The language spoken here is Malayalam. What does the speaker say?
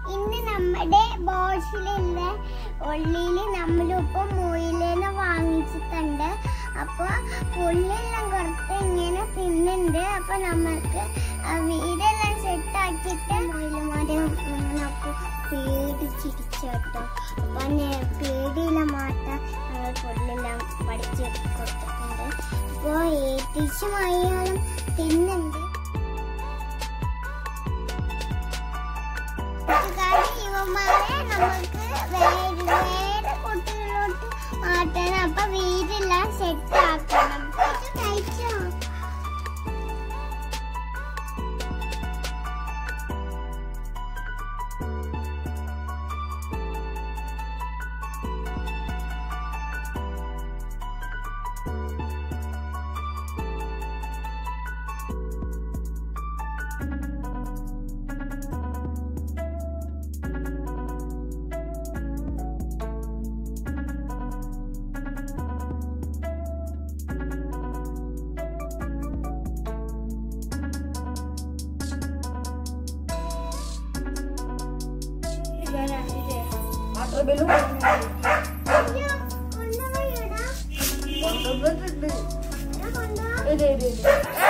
ഇന്ന് നമ്മുടെ ബോട്ടിലുള്ള ഉള്ളില് നമ്മളിപ്പം മുയിലേനെ വാങ്ങിച്ചിട്ടുണ്ട് അപ്പൊ പുല്ലെല്ലാം കുറച്ച് ഇങ്ങനെ തിന്നുണ്ട് അപ്പൊ നമ്മൾക്ക് ആ വീടെല്ലാം സെറ്റ് ആക്കിയിട്ട് മുയിലുമാരെ അപ്പൊ പേടിച്ചിരിച്ചോട്ടോ അപ്പൊ ഞാൻ പേടിയില്ല മാറ്റ ഞങ്ങൾ പുല്ലെല്ലാം പഠിച്ച് കൊടുത്തിട്ടുണ്ട് അപ്പൊ ഏറ്റിച്ചുമായാലും തിന്നുണ്ട് കൂട്ടുകാരി ഇവന്മാരെ നമുക്ക് വേറെ വേറെ കുട്ടികളോട്ട് മാറ്റണം അപ്പൊ വീടെല്ലാം സെറ്റ് ആക്കണം ഇത് കഴിച്ചോ വാട്ടർ ബലൂൺ അയ്യോ, കൊണ്ടുപോയിടാ. കൊണ്ടുവന്നിട്ടുണ്ട് ഞാൻ കൊണ്ടുപോവാം. ഇത് ഇത് ഇത്